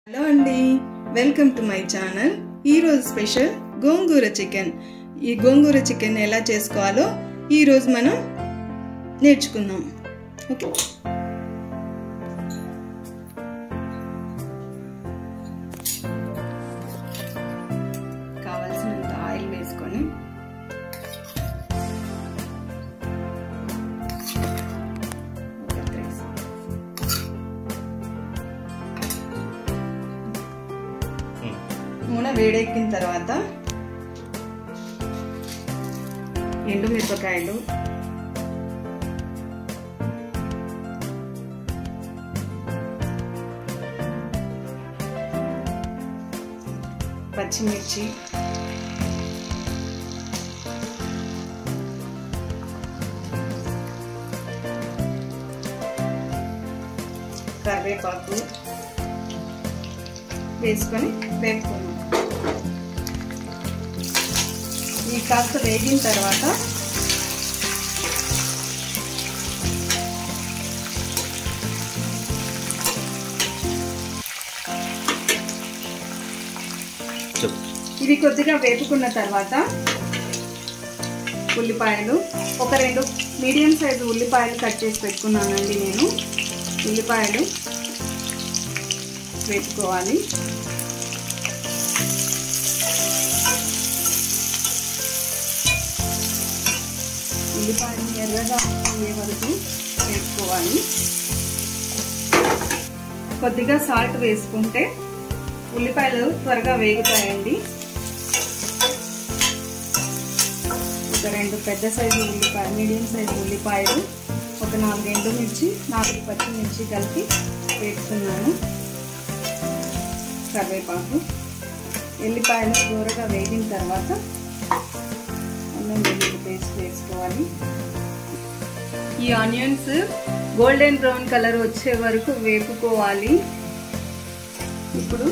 hello అండి welcome to my channel ఈరోజు special gongura chicken ఈ గోంగూర చికెన్ ఎలా చేసుకోవాలో ఈరోజు మనం నేర్చుకుందాం ఓకే కావాల్సినంత ఆయిల్ వేసుకొని ఒక త్రీ నూనె వేడెక్కిన తర్వాత ఎండు మిరపకాయలు పచ్చిమిర్చి కరివేపాకు వేసుకొని వేపుకున్నాం ఈ కాస్త వేగిన తర్వాత ఇవి కొద్దిగా వేపుకున్న తర్వాత ఉల్లిపాయలు ఒక రెండు మీడియం సైజు ఉల్లిపాయలు కట్ చేసి పెట్టుకున్నానండి నేను ఉల్లిపాయలు వేపుకోవాలి ఉల్లిపాయలు ఎర్రగా అయ్యే వరకు వేసుకోవాలి కొద్దిగా సాల్ట్ వేసుకుంటే ఉల్లిపాయలు త్వరగా వేగుతాయండి ఒక రెండు పెద్ద సైజు ఉల్లిపాయ మీడియం సైజు ఉల్లిపాయలు ఒక నాలుగు ఎండుమిర్చి నాలుగు పచ్చిమిర్చి కలిపి వేసుకున్నాను కరివేపాకు ఎల్లిపాయలు దూరగా వేగిన తర్వాత అల్లం వెల్లుల్లి పేస్ట్ వేసుకోవాలి ఈ ఆనియన్స్ గోల్డెన్ బ్రౌన్ కలర్ వచ్చే వరకు వేపుకోవాలి ఇప్పుడు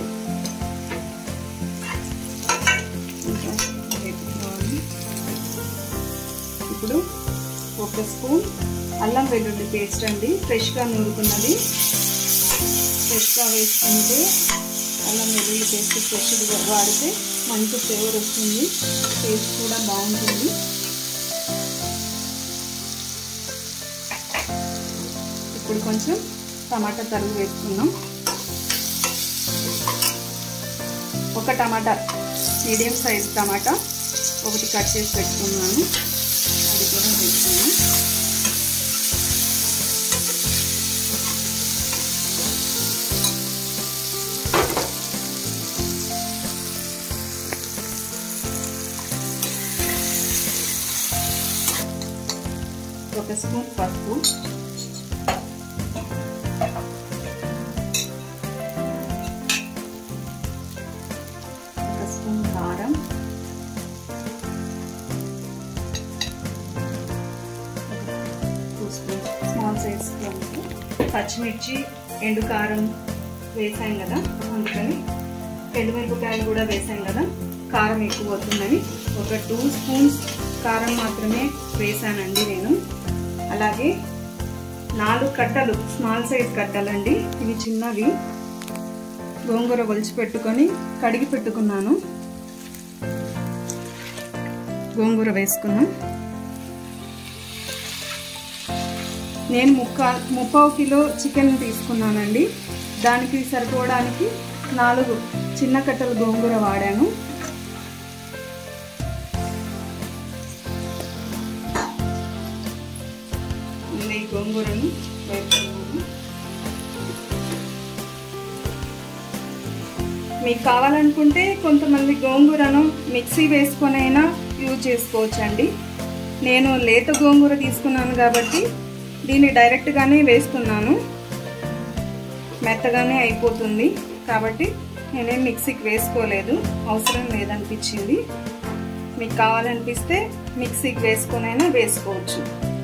వేపుకోవాలి ఇప్పుడు ఒక స్పూన్ అల్లం వెల్లుల్లి పేస్ట్ అండి ఫ్రెష్గా నూరుకున్నది ఫ్రెష్గా వేసుకుంటే అల్లం వెల్లుల్లి పేస్ట్ ఫ్రెష్గా వాడితే మంచి ఫ్లేవర్ వస్తుంది టేస్ట్ కూడా బాగుంటుంది ఇప్పుడు కొంచెం టమాటా తరుగు వేసుకుందాం ఒక టమాటా మీడియం సైజ్ టమాటా ఒకటి కట్ చేసి పెట్టుకున్నాను అది కూడా వేసుకున్నాం ఒక స్పూన్ పసుపు ఒక స్పూన్ కారం two spoon small size spoon పచ్చిమిర్చి ఎండు కారం వేసాం కదా అందుకని ఎండుమిరపకాయలు కూడా వేసాం కదా కారం ఎక్కువ అవుతుందని ఒక టూ స్పూన్స్ కారం మాత్రమే వేసానండి నేను అలాగే నాలుగు కట్టలు స్మాల్ సైజ్ కట్టలండి ఇవి చిన్నవి గోంగూర ఒలిచి పెట్టుకొని కడిగి పెట్టుకున్నాను గోంగూర వేసుకున్నాం నేను ముక్క ముప్పావు కిలో చికెన్ తీసుకున్నానండి దానికి సరిపోవడానికి నాలుగు చిన్న కట్టలు గోంగూర వాడాను ఈ గోంగూరను వేసుకున్నాను మీకు కావాలనుకుంటే కొంతమంది గోంగూరను మిక్సీ వేసుకొనైనా యూజ్ చేసుకోవచ్చండి నేను లేత గోంగూర తీసుకున్నాను కాబట్టి దీన్ని డైరెక్ట్గానే వేస్తున్నాను మెత్తగానే అయిపోతుంది కాబట్టి నేనేం మిక్సీకి వేసుకోలేదు అవసరం లేదనిపించింది మీకు కావాలనిపిస్తే మిక్సీకి వేసుకొనైనా వేసుకోవచ్చు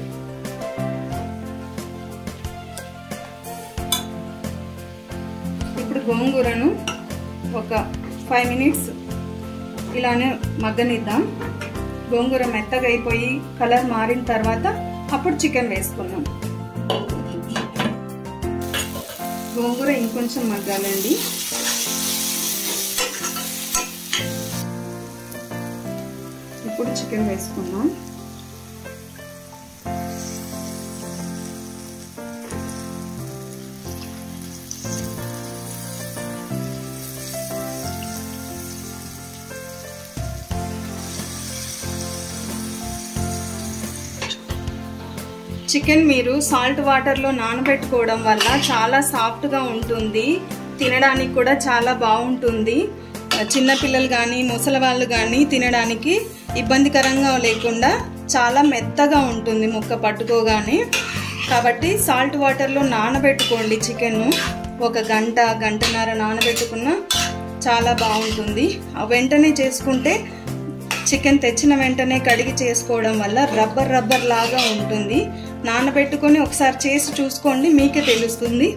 ఇప్పుడు గోంగూరను ఒక ఫైవ్ మినిట్స్ ఇలానే మగ్గనిద్దాం గోంగూర మెత్తగా అయిపోయి కలర్ మారిన తర్వాత అప్పుడు చికెన్ వేసుకుందాం గోంగూర ఇంకొంచెం మగ్గాలండి ఇప్పుడు చికెన్ వేసుకుందాం చికెన్ మీరు సాల్ట్ వాటర్లో నానబెట్టుకోవడం వల్ల చాలా సాఫ్ట్గా ఉంటుంది తినడానికి కూడా చాలా బాగుంటుంది చిన్నపిల్లలు కానీ ముసలి వాళ్ళు కానీ తినడానికి ఇబ్బందికరంగా లేకుండా చాలా మెత్తగా ఉంటుంది ముక్క పట్టుకోగానే కాబట్టి సాల్ట్ వాటర్లో నానబెట్టుకోండి చికెన్ ఒక గంట గంటన్నర నానబెట్టుకున్న చాలా బాగుంటుంది వెంటనే చేసుకుంటే చికెన్ తెచ్చిన వెంటనే కడిగి చేసుకోవడం వల్ల రబ్బర్ రబ్బర్ లాగా ఉంటుంది నానబెట్టుకొని ఒకసారి చేసి చూసుకోండి మీకే తెలుస్తుంది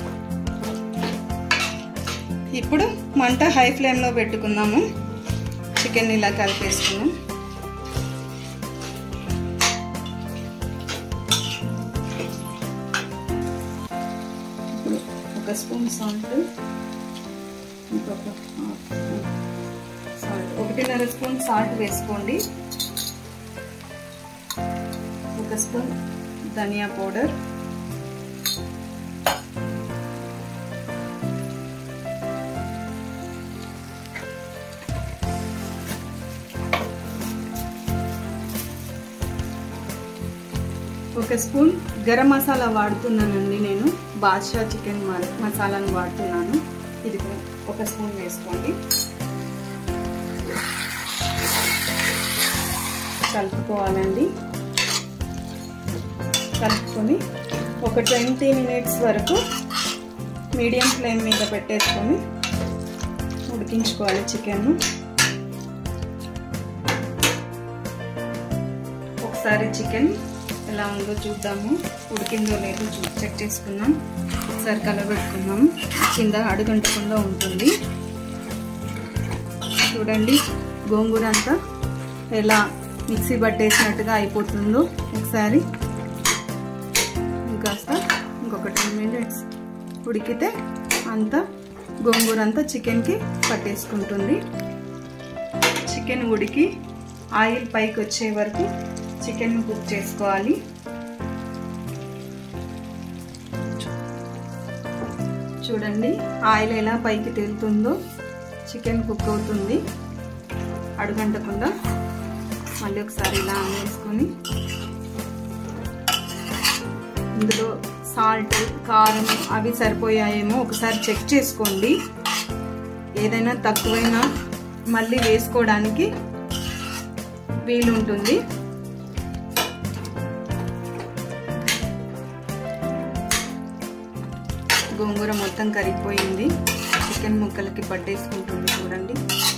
ఇప్పుడు మంట హై ఫ్లేమ్లో పెట్టుకుందాము చికెన్ ఇలా కలిపేసుకున్నాం ఇప్పుడు ఒక స్పూన్ సాల్ట్ ఇంకొక సాల్ట్ ఒకటిన్నర స్పూన్ సాల్ట్ వేసుకోండి ఒక స్పూన్ ధనియా పౌడర్ ఒక స్పూన్ గరం మసాలా వాడుతున్నానండి నేను బాద్షా చికెన్ మసాలాను వాడుతున్నాను ఇది ఒక స్పూన్ వేసుకోండి కలుపుకోవాలండి కలుపుకొని ఒక ట్వంటీ మినిట్స్ వరకు మీడియం ఫ్లేమ్ మీద పెట్టేసుకొని ఉడికించుకోవాలి చికెన్ ఒకసారి చికెన్ ఎలా ఉందో చూద్దాము ఉడికిందో లేదో చూ చెక్ చేసుకుందాం ఒకసారి కలబెట్టుకుందాం కింద అడుగంటకుండా ఉంటుంది చూడండి గోంగూర అంతా ఎలా మిక్సీ పట్టేసినట్టుగా అయిపోతుందో ఒకసారి ఇంకాస్త ఇంకొక టెన్ మినిట్స్ ఉడికితే అంతా గోంగూర అంతా చికెన్కి పట్టేసుకుంటుంది చికెన్ ఉడికి ఆయిల్ పైకి వచ్చే వరకు చికెన్ కుక్ చేసుకోవాలి చూడండి ఆయిల్ ఎలా పైకి తేలుతుందో చికెన్ కుక్ అవుతుంది అడుగంటకుండా మళ్ళీ ఒకసారి ఇలా వేసుకొని ఇందులో సాల్ట్ కారం అవి సరిపోయాయేమో ఒకసారి చెక్ చేసుకోండి ఏదైనా తక్కువైనా మళ్ళీ వేసుకోవడానికి వీలుంటుంది గోంగూర మొత్తం కరిగిపోయింది చికెన్ ముక్కలకి పట్టేసుకుంటుంది చూడండి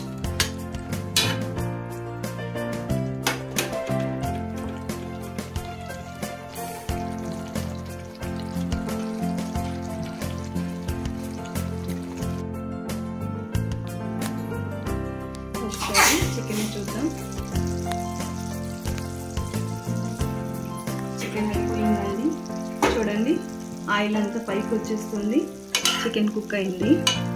ఒకసారి చికెన్ చూద్దాం చికెన్ అయిపోయిందండి చూడండి ఆయిల్ అంతా పైకి వచ్చేస్తుంది చికెన్ కుక్ అయింది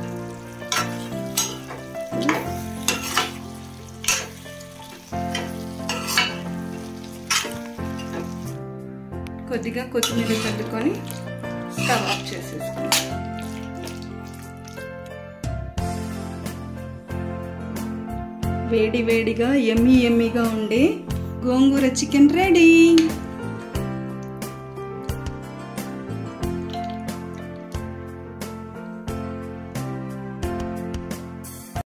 కొద్దిగా కొత్తిమీర చల్లుకొని స్టవ్ ఆఫ్ చేసేసుకుంటాం వేడి వేడిగా ఎమ్మి ఎమ్మిగా ఉండే గోంగూర చికెన్ రెడీ